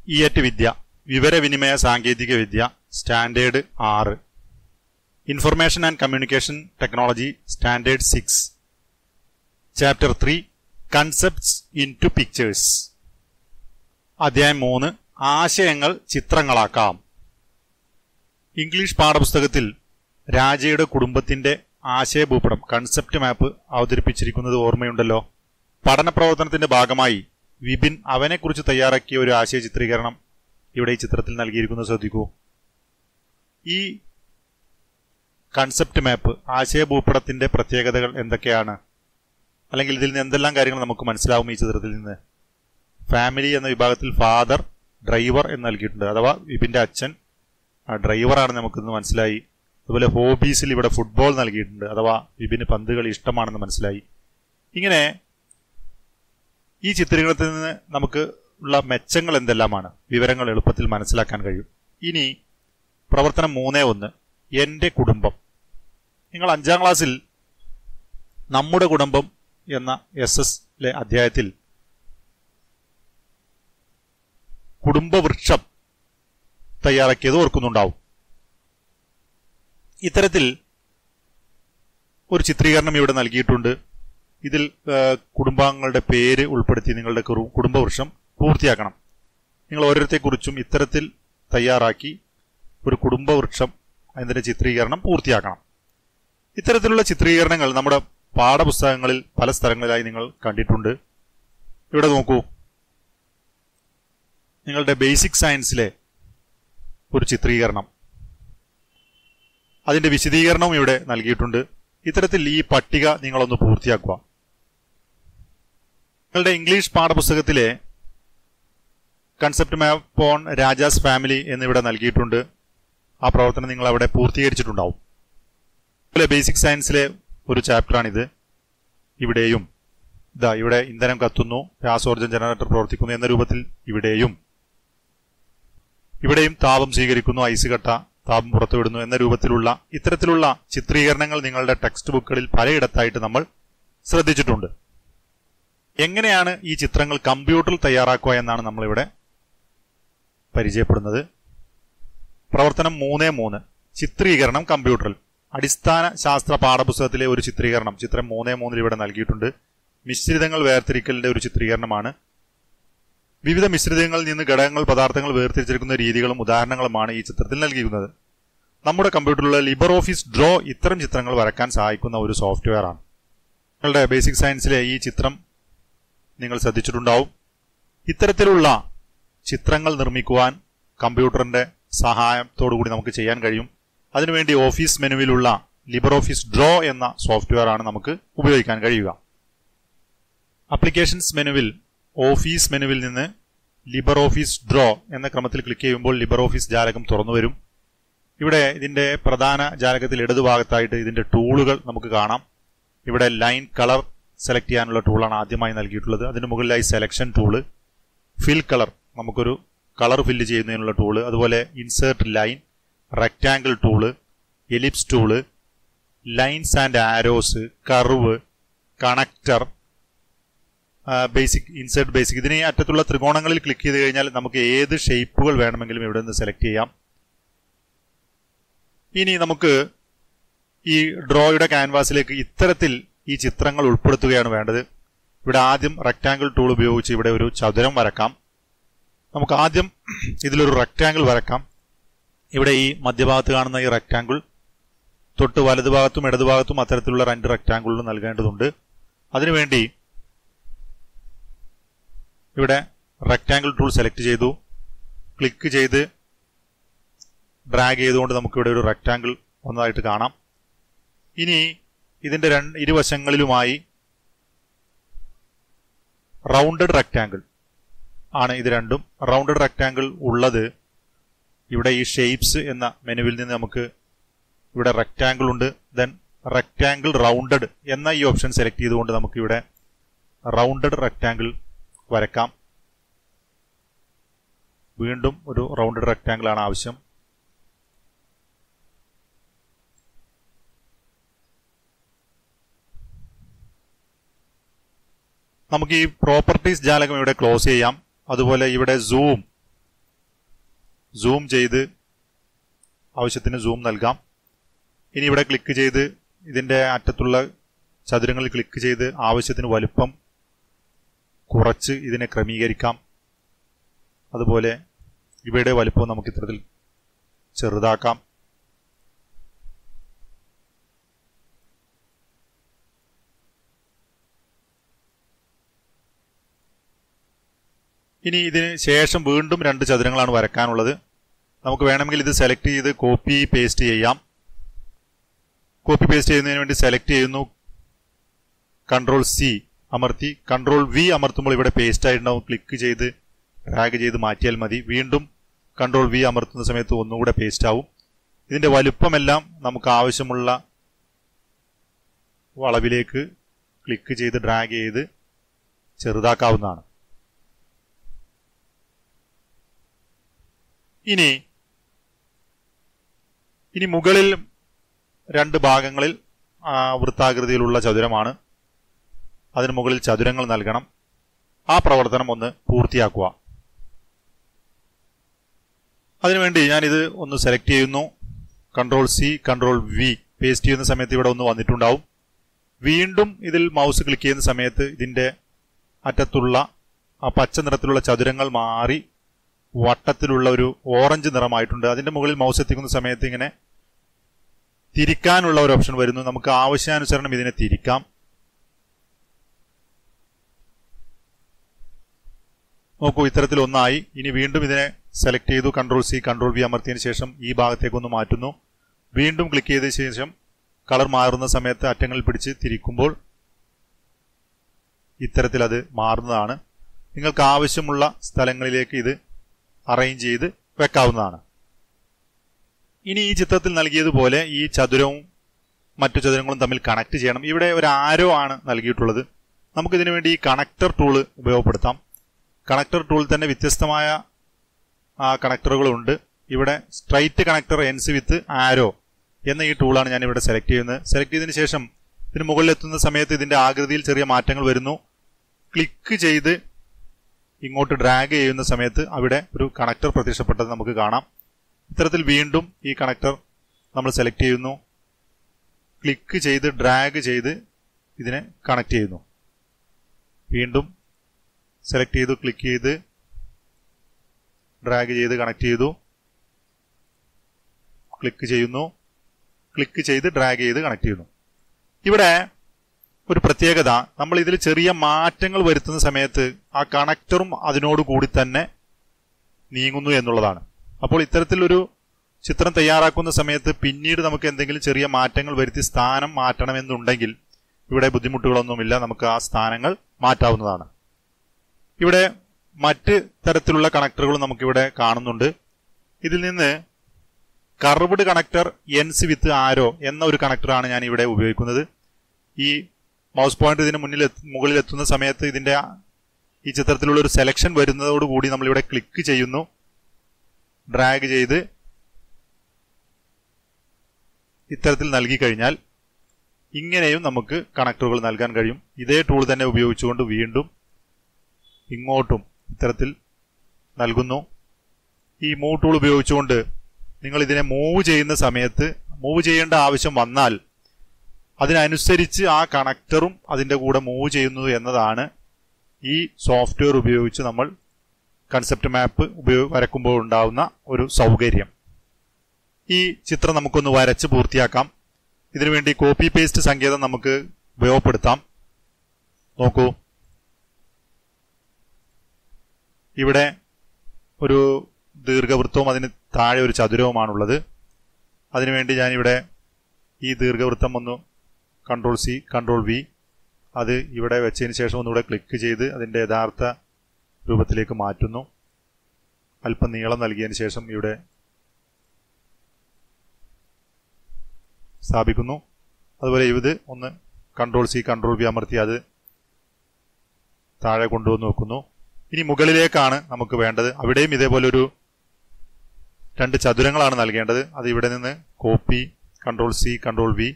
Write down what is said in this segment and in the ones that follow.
ഇയറ്റ് വിദ്യ വിവരവിനിമയ സാങ്കേതിക വിദ്യ സ്റ്റാൻഡേർഡ് ആറ് information and communication technology standard six chapter three concepts into pictures അധ്യായം മൂന്ന് ആശയങ്ങൾ ചിത്രങ്ങളാക്കാം ഇംഗ്ലീഷ് പാഠപുസ്തകത്തിൽ രാജയുടെ കുടുംബത്തിന്റെ ആശയഭൂപടം കൺസെപ്റ്റ് മാപ്പ് അവതരിപ്പിച്ചിരിക്കുന്നത് ഓർമ്മയുണ്ടല്ലോ പഠന പ്രവർത്തനത്തിന്റെ ഭാഗമായി വിപിൻ അവനെക്കുറിച്ച് തയ്യാറാക്കിയ ഒരു ആശയ ചിത്രീകരണം ഇവിടെ ഈ ചിത്രത്തിൽ നൽകിയിരിക്കുന്നത് ശ്രദ്ധിക്കൂ ഈ കൺസെപ്റ്റ് മാപ്പ് ആശയഭൂപടത്തിന്റെ പ്രത്യേകതകൾ എന്തൊക്കെയാണ് അല്ലെങ്കിൽ ഇതിൽ നിന്ന് എന്തെല്ലാം കാര്യങ്ങൾ നമുക്ക് മനസ്സിലാവും ഈ ചിത്രത്തിൽ നിന്ന് ഫാമിലി എന്ന വിഭാഗത്തിൽ ഫാദർ ഡ്രൈവർ എന്ന് നൽകിയിട്ടുണ്ട് അഥവാ വിപിന്റെ അച്ഛൻ ഡ്രൈവറാണ് നമുക്കിന്ന് മനസ്സിലായി അതുപോലെ ഹോബീസിൽ ഇവിടെ ഫുട്ബോൾ നൽകിയിട്ടുണ്ട് അഥവാ വിപിന് പന്തുകൾ ഇഷ്ടമാണെന്ന് മനസ്സിലായി ഇങ്ങനെ ഈ ചിത്രീകരണത്തിൽ നിന്ന് നമുക്ക് ഉള്ള മെച്ചങ്ങൾ എന്തെല്ലാമാണ് വിവരങ്ങൾ എളുപ്പത്തിൽ മനസ്സിലാക്കാൻ കഴിയും ഇനി പ്രവർത്തനം മൂന്നേ ഒന്ന് എന്റെ കുടുംബം നിങ്ങൾ അഞ്ചാം ക്ലാസ്സിൽ നമ്മുടെ കുടുംബം എന്ന എസ് എസ് അധ്യായത്തിൽ കുടുംബവൃക്ഷം തയ്യാറാക്കിയത് ഓർക്കുന്നുണ്ടാവും ഇത്തരത്തിൽ ഒരു ചിത്രീകരണം ഇവിടെ നൽകിയിട്ടുണ്ട് ഇതിൽ കുടുംബാംഗങ്ങളുടെ പേര് ഉൾപ്പെടുത്തി നിങ്ങളുടെ കുടുംബവൃക്ഷം പൂർത്തിയാക്കണം നിങ്ങൾ ഓരോരുത്തെക്കുറിച്ചും ഇത്തരത്തിൽ തയ്യാറാക്കി ഒരു കുടുംബവൃക്ഷം അതിന്റെ ചിത്രീകരണം പൂർത്തിയാക്കണം ഇത്തരത്തിലുള്ള ചിത്രീകരണങ്ങൾ നമ്മുടെ പാഠപുസ്തകങ്ങളിൽ പല സ്ഥലങ്ങളിലായി നിങ്ങൾ കണ്ടിട്ടുണ്ട് ഇവിടെ നോക്കൂ നിങ്ങളുടെ ബേസിക് സയൻസിലെ ഒരു ചിത്രീകരണം അതിന്റെ വിശദീകരണവും ഇവിടെ നൽകിയിട്ടുണ്ട് ഇത്തരത്തിൽ ഈ പട്ടിക നിങ്ങളൊന്ന് പൂർത്തിയാക്കുക നിങ്ങളുടെ ഇംഗ്ലീഷ് പാഠപുസ്തകത്തിലെ concept map on Raja's family എന്നിവിടെ നൽകിയിട്ടുണ്ട് ആ പ്രവർത്തനം നിങ്ങൾ അവിടെ പൂർത്തീകരിച്ചിട്ടുണ്ടാവും അതുപോലെ ബേസിക് സയൻസിലെ ഒരു ചാപ്റ്ററാണിത് ഇവിടെയും ഇതാ ഇവിടെ ഇന്ധനം കത്തുന്നു രാസോർജൻ ജനറേറ്റർ പ്രവർത്തിക്കുന്നു എന്ന രൂപത്തിൽ ഇവിടെയും ഇവിടെയും താപം സ്വീകരിക്കുന്നു ഐസ് കട്ട താപം പുറത്തുവിടുന്നു എന്ന രൂപത്തിലുള്ള ഇത്തരത്തിലുള്ള ചിത്രീകരണങ്ങൾ നിങ്ങളുടെ ടെക്സ്റ്റ് ബുക്കുകളിൽ പലയിടത്തായിട്ട് നമ്മൾ ശ്രദ്ധിച്ചിട്ടുണ്ട് എങ്ങനെയാണ് ഈ ചിത്രങ്ങൾ കമ്പ്യൂട്ടറിൽ തയ്യാറാക്കുക എന്നാണ് നമ്മളിവിടെ പരിചയപ്പെടുന്നത് പ്രവർത്തനം മൂന്നേ മൂന്ന് ചിത്രീകരണം കമ്പ്യൂട്ടറിൽ അടിസ്ഥാന ശാസ്ത്ര പാഠപുസ്തകത്തിലെ ഒരു ചിത്രീകരണം ചിത്രം മൂന്നേ മൂന്നിൽ ഇവിടെ നൽകിയിട്ടുണ്ട് മിശ്രിതങ്ങൾ വേർതിരിക്കലിന്റെ ഒരു ചിത്രീകരണമാണ് വിവിധ മിശ്രിതങ്ങളിൽ നിന്ന് ഘടകങ്ങൾ പദാർത്ഥങ്ങൾ വേർതിരിച്ചെടുക്കുന്ന രീതികളും ഉദാഹരണങ്ങളുമാണ് ഈ ചിത്രത്തിൽ നൽകിയിരിക്കുന്നത് നമ്മുടെ കമ്പ്യൂട്ടറിലുള്ള ലിബർ ഓഫീസ് ഡ്രോ ഇത്തരം ചിത്രങ്ങൾ വരക്കാൻ സഹായിക്കുന്ന ഒരു സോഫ്റ്റ്വെയർ ആണ് നിങ്ങളുടെ ബേസിക് സയൻസിലെ ഈ ചിത്രം നിങ്ങൾ ശ്രദ്ധിച്ചിട്ടുണ്ടാവും ഇത്തരത്തിലുള്ള ചിത്രങ്ങൾ നിർമ്മിക്കുവാൻ കമ്പ്യൂട്ടറിന്റെ സഹായത്തോടുകൂടി നമുക്ക് ചെയ്യാൻ കഴിയും അതിനുവേണ്ടി ഓഫീസ് മെനുവിലുള്ള ലിബർ ഓഫീസ് ഡ്രോ എന്ന സോഫ്റ്റ്വെയർ ആണ് നമുക്ക് ഉപയോഗിക്കാൻ കഴിയുക ആപ്ലിക്കേഷൻസ് മെനുവിൽ ഓഫീസ് മെനുവിൽ നിന്ന് ലിബർ ഓഫീസ് ഡ്രോ എന്ന ക്രമത്തിൽ ക്ലിക്ക് ചെയ്യുമ്പോൾ ലിബർ ഓഫീസ് ജാലകം തുറന്നു വരും ഇവിടെ ഇതിന്റെ പ്രധാന ജാലകത്തിൽ ഇടതുഭാഗത്തായിട്ട് ഇതിന്റെ ടൂളുകൾ നമുക്ക് കാണാം ഇവിടെ ലൈൻ കളർ സെലക്ട് ചെയ്യാനുള്ള ടൂളാണ് ആദ്യമായി നൽകിയിട്ടുള്ളത് അതിന് മുകളിലായി സെലക്ഷൻ ടൂള് ഫിൽ കളർ നമുക്കൊരു കളർ ഫില്ല് ചെയ്യുന്നതിനുള്ള ടൂള് അതുപോലെ insert line rectangle tool ellipse tool lines and arrows curve connector basic insert basic ഇതിന് അറ്റത്തുള്ള ത്രികോണങ്ങളിൽ ക്ലിക്ക് ചെയ്ത് കഴിഞ്ഞാൽ നമുക്ക് ഏത് ഷേപ്പുകൾ വേണമെങ്കിലും ഇവിടെ നിന്ന് സെലക്ട് ചെയ്യാം ഇനി നമുക്ക് ഈ ഡ്രോയുടെ ക്യാൻവാസിലേക്ക് ഇത്തരത്തിൽ ഈ ചിത്രങ്ങൾ ഉൾപ്പെടുത്തുകയാണ് വേണ്ടത് ഇവിടെ ആദ്യം റെക്റ്റാങ്കിൾ ടൂൾ ഉപയോഗിച്ച് ഇവിടെ ഒരു ചതുരം വരക്കാം നമുക്ക് ആദ്യം ഇതിലൊരു റെക്റ്റാങ്കിൾ വരക്കാം ഇവിടെ ഈ മധ്യഭാഗത്ത് കാണുന്ന ഈ റെക്റ്റാങ്കിൾ തൊട്ട് വലതുഭാഗത്തും ഇടതുഭാഗത്തും അത്തരത്തിലുള്ള രണ്ട് റെക്റ്റാങ്കിളുകൾ നൽകേണ്ടതുണ്ട് അതിനുവേണ്ടി ഇവിടെ റെക്റ്റാങ്കിൾ ടൂൾ സെലക്ട് ചെയ്തു ക്ലിക്ക് ചെയ്ത് ഡ്രാഗ് ചെയ്തുകൊണ്ട് നമുക്കിവിടെ ഒരു റെക്റ്റാങ്കിൾ ഒന്നതായിട്ട് കാണാം ഇനി ഇതിന്റെ രണ്ട് ഇരുവശങ്ങളിലുമായി റൗണ്ടഡ് റെക്റ്റാങ്കിൾ ആണ് ഇത് രണ്ടും റൗണ്ടഡ് റെക്റ്റാങ്കിൾ ഉള്ളത് ഇവിടെ ഈ ഷേപ്സ് എന്ന മെനുവിൽ നിന്ന് നമുക്ക് ഇവിടെ റെക്റ്റാങ്കിൾ ഉണ്ട് ദെൻ റെക്റ്റാങ്കിൾ റൗണ്ടഡ് എന്ന ഈ ഓപ്ഷൻ സെലക്ട് ചെയ്തുകൊണ്ട് നമുക്ക് ഇവിടെ റൗണ്ടഡ് റെക്റ്റാങ്കിൾ വരക്കാം വീണ്ടും ഒരു റൗണ്ടഡ് റെക്റ്റാങ്കിൾ ആണ് ആവശ്യം നമുക്ക് ഈ പ്രോപ്പർട്ടീസ് ജാലകം ഇവിടെ ക്ലോസ് ചെയ്യാം അതുപോലെ ഇവിടെ സൂം സൂം ചെയ്ത് ആവശ്യത്തിന് സൂം നൽകാം ഇനി ഇവിടെ ക്ലിക്ക് ചെയ്ത് ഇതിൻ്റെ അറ്റത്തുള്ള ചതുരങ്ങളിൽ ക്ലിക്ക് ചെയ്ത് ആവശ്യത്തിന് വലുപ്പം കുറച്ച് ഇതിനെ ക്രമീകരിക്കാം അതുപോലെ ഇവയുടെ വലുപ്പം നമുക്ക് ഇത്തരത്തിൽ ചെറുതാക്കാം ഇനി ഇതിന് ശേഷം വീണ്ടും രണ്ട് ചതുരങ്ങളാണ് വരക്കാനുള്ളത് നമുക്ക് വേണമെങ്കിൽ ഇത് സെലക്ട് ചെയ്ത് കോപ്പി പേസ്റ്റ് ചെയ്യാം കോപ്പി പേസ്റ്റ് ചെയ്യുന്നതിന് വേണ്ടി സെലക്ട് ചെയ്യുന്നു കൺട്രോൾ സി അമർത്തി കൺട്രോൾ വി അമർത്തുമ്പോൾ ഇവിടെ പേസ്റ്റ് ആയിട്ടുണ്ടാവും ക്ലിക്ക് ചെയ്ത് ഡ്രാഗ് ചെയ്ത് മാറ്റിയാൽ മതി വീണ്ടും കൺട്രോൾ വി അമർത്തുന്ന സമയത്ത് ഒന്നുകൂടെ പേസ്റ്റ് ആവും ഇതിന്റെ വലുപ്പമെല്ലാം നമുക്ക് ആവശ്യമുള്ള വളവിലേക്ക് ക്ലിക്ക് ചെയ്ത് ഡ്രാഗ് ചെയ്ത് ചെറുതാക്കാവുന്നതാണ് ഇനി ഇനി മുകളിൽ രണ്ട് ഭാഗങ്ങളിൽ ആ, വൃത്താകൃതിയിലുള്ള ചതുരമാണ് അതിന് മുകളിൽ ചതുരങ്ങൾ നൽകണം ആ പ്രവർത്തനം ഒന്ന് പൂർത്തിയാക്കുക അതിനുവേണ്ടി ഞാനിത് ഒന്ന് സെലക്ട് ചെയ്യുന്നു control C control V paste ചെയ്യുന്ന സമയത്ത് ഇവിടെ ഒന്ന് വന്നിട്ടുണ്ടാവും വീണ്ടും ഇതിൽ മൗസ് ക്ലിക്ക് ചെയ്യുന്ന സമയത്ത് ഇതിന്റെ അറ്റത്തുള്ള ആ പച്ച നിറത്തിലുള്ള ചതുരങ്ങൾ മാറി വട്ടത്തിലുള്ള ഒരു ഓറഞ്ച് നിറമായിട്ടുണ്ട് അതിന്റെ മുകളിൽ മൗസ് എത്തിക്കുന്ന സമയത്ത് ഇങ്ങനെ തിരിക്കാനുള്ള ഒരു ഓപ്ഷൻ വരുന്നു നമുക്ക് ആവശ്യാനുസരണം ഇതിനെ തിരിക്കാം നോക്കൂ ഇത്തരത്തിൽ ഒന്നായി ഇനി വീണ്ടും ഇതിനെ സെലക്ട് ചെയ്തു കൺട്രോൾ സി കൺട്രോൾ വി അമർത്തിയതിനു ശേഷം ഈ ഭാഗത്തേക്ക് ഒന്ന് മാറ്റുന്നു വീണ്ടും ക്ലിക്ക് ചെയ്തതിനു ശേഷം കളർ മാറുന്ന സമയത്ത് അറ്റങ്ങളിൽ പിടിച്ച് തിരിക്കുമ്പോൾ ഇത്തരത്തിൽ അത് മാറുന്നതാണ് നിങ്ങൾക്ക് ആവശ്യമുള്ള സ്ഥലങ്ങളിലേക്ക് ഇത് അറേഞ്ച് ചെയ്ത് വെക്കാവുന്നതാണ് ഇനി ഈ ചിത്രത്തിൽ നൽകിയതുപോലെ ഈ ചതുരവും മറ്റു ചതുരങ്ങളും തമ്മിൽ കണക്ട് ചെയ്യണം ഇവിടെ ഒരു ആരോ ആണ് നൽകിയിട്ടുള്ളത് നമുക്കിതിനു വേണ്ടി ഈ കണക്ടർ ടൂള് ഉപയോഗപ്പെടുത്താം കണക്ടർ ടൂൾ തന്നെ വ്യത്യസ്തമായ ആ കണക്ടറുകളുണ്ട് ഇവിടെ സ്ട്രൈറ്റ് കണക്ടർ എൻസ് വിത്ത് ആരോ എന്ന ഈ ടൂളാണ് ഞാൻ ഇവിടെ സെലക്ട് ചെയ്യുന്നത് സെലക്ട് ചെയ്തതിനു ശേഷം ഇതിന് മുകളിൽ എത്തുന്ന സമയത്ത് ഇതിന്റെ ആകൃതിയിൽ ചെറിയ മാറ്റങ്ങൾ വരുന്നു ക്ലിക്ക് ചെയ്ത് ഇങ്ങോട്ട് ഡ്രാഗ് ചെയ്യുന്ന സമയത്ത് അവിടെ ഒരു കണക്ടർ പ്രത്യക്ഷപ്പെട്ടത് നമുക്ക് കാണാം ഇത്തരത്തിൽ വീണ്ടും ഈ കണക്ടർ നമ്മൾ സെലക്ട് ചെയ്യുന്നു ക്ലിക്ക് ചെയ്ത് ഡ്രാഗ് ചെയ്ത് ഇതിനെ കണക്ട് ചെയ്യുന്നു വീണ്ടും സെലക്ട് ചെയ്തു ക്ലിക്ക് ചെയ്ത് ഡ്രാഗ് ചെയ്ത് കണക്ട് ചെയ്തു ക്ലിക്ക് ചെയ്യുന്നു ക്ലിക്ക് ചെയ്ത് ഡ്രാഗ് ചെയ്ത് കണക്ട് ചെയ്യുന്നു ഇവിടെ ഒരു പ്രത്യേകത നമ്മൾ ഇതിൽ ചെറിയ മാറ്റങ്ങൾ വരുത്തുന്ന സമയത്ത് ആ കണക്ടറും അതിനോട് കൂടി തന്നെ നീങ്ങുന്നു എന്നുള്ളതാണ് അപ്പോൾ ഇത്തരത്തിലൊരു ചിത്രം തയ്യാറാക്കുന്ന സമയത്ത് പിന്നീട് നമുക്ക് എന്തെങ്കിലും ചെറിയ മാറ്റങ്ങൾ വരുത്തി സ്ഥാനം മാറ്റണമെന്നുണ്ടെങ്കിൽ ഇവിടെ ബുദ്ധിമുട്ടുകളൊന്നുമില്ല നമുക്ക് ആ സ്ഥാനങ്ങൾ മാറ്റാവുന്നതാണ് ഇവിടെ മറ്റ് തരത്തിലുള്ള കണക്ടറുകൾ നമുക്കിവിടെ കാണുന്നുണ്ട് ഇതിൽ നിന്ന് കർവ്ഡ് കണക്ടർ എൻസ് വിത്ത് ആരോ എന്ന ഒരു കണക്ടറാണ് ഞാൻ ഇവിടെ ഉപയോഗിക്കുന്നത് ഈ മൗസ് പോയിന്റ് ഇതിന് മുന്നിൽ എത്ത് മുകളിൽ എത്തുന്ന സമയത്ത് ഇതിന്റെ ആ- ഈ ചിത്രത്തിലുള്ള ഒരു സെലക്ഷൻ വരുന്നതോടുകൂടി നമ്മളിവിടെ ക്ലിക്ക് ചെയ്യുന്നു ഡ്രാഗ് ചെയ്ത് ഇത്തരത്തിൽ നൽകി കഴിഞ്ഞാൽ ഇങ്ങനെയും നമുക്ക് കണക്ടറുകൾ നൽകാൻ കഴിയും ഇതേ ടൂൾ തന്നെ ഉപയോഗിച്ചുകൊണ്ട് വീണ്ടും ഇങ്ങോട്ടും ഇത്തരത്തിൽ നൽകുന്നു ഈ മൂവ് ടൂൾ ഉപയോഗിച്ചുകൊണ്ട് നിങ്ങൾ ഇതിനെ മൂവ് ചെയ്യുന്ന സമയത്ത് മൂവ് ചെയ്യേണ്ട ആവശ്യം വന്നാൽ അതിനനുസരിച്ച് ആ കണക്ടറും അതിൻ്റെ കൂടെ മൂവ് ചെയ്യുന്നു എന്നതാണ് ഈ സോഫ്റ്റ്വെയർ ഉപയോഗിച്ച് നമ്മൾ കൺസെപ്റ്റ് മാപ്പ് ഉപയോഗ വരക്കുമ്പോൾ ഉണ്ടാവുന്ന ഒരു സൗകര്യം ഈ ചിത്രം നമുക്കൊന്ന് വരച്ച് പൂർത്തിയാക്കാം ഇതിനുവേണ്ടി കോപ്പി പേസ്റ്റ് സങ്കേതം നമുക്ക് ഉപയോഗപ്പെടുത്താം നോക്കൂ ഇവിടെ ഒരു ദീർഘവൃത്തവും അതിന് താഴെ ഒരു ചതുരവുമാണുള്ളത് അതിനുവേണ്ടി ഞാനിവിടെ ഈ ദീർഘവൃത്തം ഒന്ന് കൺട്രോൾ സി കൺട്രോൾ വി അത് ഇവിടെ വെച്ചതിന് ശേഷം ഒന്നുകൂടെ ക്ലിക്ക് ചെയ്ത് അതിൻ്റെ യഥാർത്ഥ രൂപത്തിലേക്ക് മാറ്റുന്നു അല്പം നീളം നൽകിയതിന് ശേഷം ഇവിടെ സ്ഥാപിക്കുന്നു അതുപോലെ ഇത് ഒന്ന് കൺട്രോൾ സി കൺട്രോൾ വി അമർത്തി അത് താഴെ കൊണ്ടുവന്ന് വെക്കുന്നു ഇനി മുകളിലേക്കാണ് നമുക്ക് വേണ്ടത് അവിടെയും ഇതേപോലെ ഒരു രണ്ട് ചതുരങ്ങളാണ് നൽകേണ്ടത് അത് ഇവിടെ നിന്ന് copy control C control V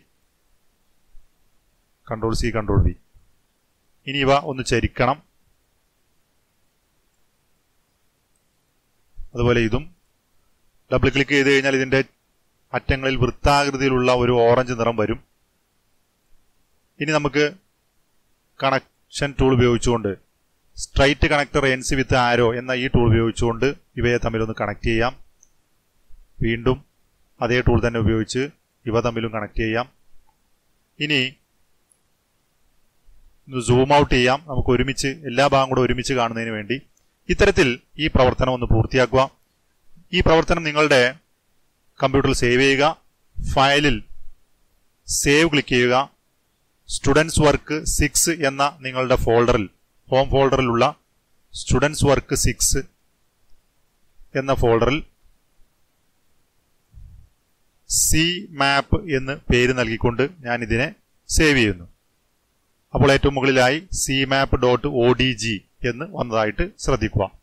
control C control V ഇനി ഇവ ഒന്ന് ചരിക്കണം അതുപോലെ ഇതും ഡബിൾ ക്ലിക്ക് ചെയ്ത് കഴിഞ്ഞാൽ ഇതിന്റെ അറ്റങ്ങളിൽ വൃത്താകൃതിയിലുള്ള ഒരു ഓറഞ്ച് നിറം വരും ഇനി നമുക്ക് കണക്ഷൻ ടൂൾ ഉപയോഗിച്ചുകൊണ്ട് straight connector ends with arrow എന്ന ഈ ടൂൾ ഉപയോഗിച്ചുകൊണ്ട് ഇവയെ തമ്മിലൊന്ന് കണക്ട് ചെയ്യാം വീണ്ടും അതേ ടൂൾ തന്നെ ഉപയോഗിച്ച് ഇവ തമ്മിലും കണക്ട് ചെയ്യാം ഇനി സൂം ഔട്ട് ചെയ്യാം നമുക്ക് ഒരുമിച്ച് എല്ലാ ഭാഗം കൂടെ ഒരുമിച്ച് കാണുന്നതിന് വേണ്ടി ഇത്തരത്തിൽ ഈ പ്രവർത്തനം ഒന്ന് പൂർത്തിയാക്കുക ഈ പ്രവർത്തനം നിങ്ങളുടെ കമ്പ്യൂട്ടറിൽ സേവ് ചെയ്യുക ഫയലിൽ സേവ് ക്ലിക്ക് ചെയ്യുക സ്റ്റുഡൻസ് വർക്ക് സിക്സ് എന്ന നിങ്ങളുടെ ഫോൾഡറിൽ ഹോം ഫോൾഡറിലുള്ള സ്റ്റുഡൻസ് വർക്ക് സിക്സ് എന്ന ഫോൾഡറിൽ സി മാപ്പ് എന്ന് പേര് നൽകിക്കൊണ്ട് ഞാൻ ഇതിനെ സേവ് ചെയ്യുന്നു അപ്പോൾ ഏറ്റവും മുകളിലായി C map dot O D G എന്ന് വന്നതായിട്ട് ശ്രദ്ധിക്കുക